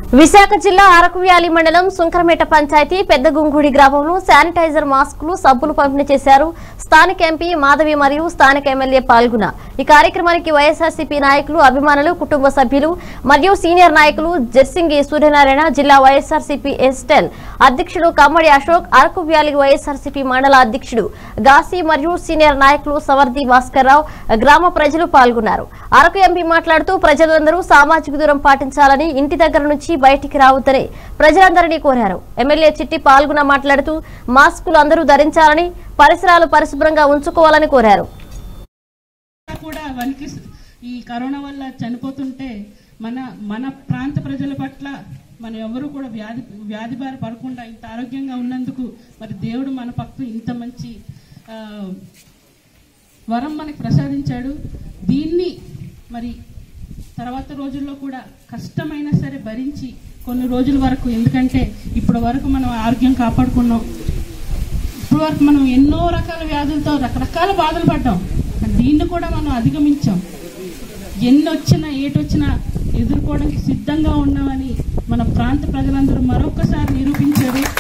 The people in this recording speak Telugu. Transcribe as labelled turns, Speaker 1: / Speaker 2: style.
Speaker 1: విశాఖ జిల్లా అరకువ్యాలి మండలం సుంకరమేట పంచాయతీ పెద్దగుంగుడి గ్రామంలో శానిటైజర్ మాస్కులు సబ్బులు పంపిణీ చేశారు స్థానిక ఎంపీ మాధవి మరియు స్థానిక ఎమ్మెల్యే పాల్గొన్న ఈ కార్యక్రమానికి వైఎస్ఆర్సీపీ నాయకులు అభిమానులు కుటుంబ సభ్యులు మరియు సీనియర్ నాయకులు జర్సింగి సూర్యనారాయణ జిల్లా వైఎస్ఆర్సీపీ ఎస్టెల్ అధ్యక్షుడు కమ్మడి అశోక్ అరకు వ్యాలీ వైఎస్ఆర్సీపీ మండల అధ్యక్షుడు గాసి మరియు సీనియర్ నాయకులు సవర్ది భాస్కర్ రావు గ్రామ ప్రజలు పాల్గొన్నారు అరకు ఎంపీ మాట్లాడుతూ ప్రజలందరూ సామాజిక దూరం పాటించాలని ఇంటి దగ్గర నుంచి బయటికి రావద్దని ప్రజలందరినీ కోరారు ఎమ్మెల్యే చిట్టి పాల్గొన మాట్లాడుతూ మాస్కులు అందరూ ధరించాలని పరిసరాలు పరిశుభ్రంగా ఉంచుకోవాలని కోరారు
Speaker 2: కూడా వనికి ఈ కరోనా వల్ల చనిపోతుంటే మన మన ప్రాంత ప్రజల పట్ల మనం ఎవరు కూడా వ్యాధి వ్యాధి బారి పడకుండా ఇంత ఆరోగ్యంగా ఉన్నందుకు మరి దేవుడు మన పక్కన ఇంత మంచి ఆ, వరం మనకి ప్రసాదించాడు దీన్ని మరి తర్వాత రోజుల్లో కూడా కష్టమైనా సరే భరించి కొన్ని రోజుల వరకు ఎందుకంటే ఇప్పటి వరకు మనం ఆరోగ్యం కాపాడుకున్నాం ఇప్పుడు వరకు మనం ఎన్నో రకాల వ్యాధులతో రకరకాల బాధలు పడ్డాం కానీ దీన్ని కూడా మనం అధిగమించాం ఎన్ని వచ్చినా ఏటొచ్చినా ఎదుర్కోవడానికి సిద్ధంగా ఉన్నామని మన ప్రాంత ప్రజలందరూ మరొకసారి నిరూపించారు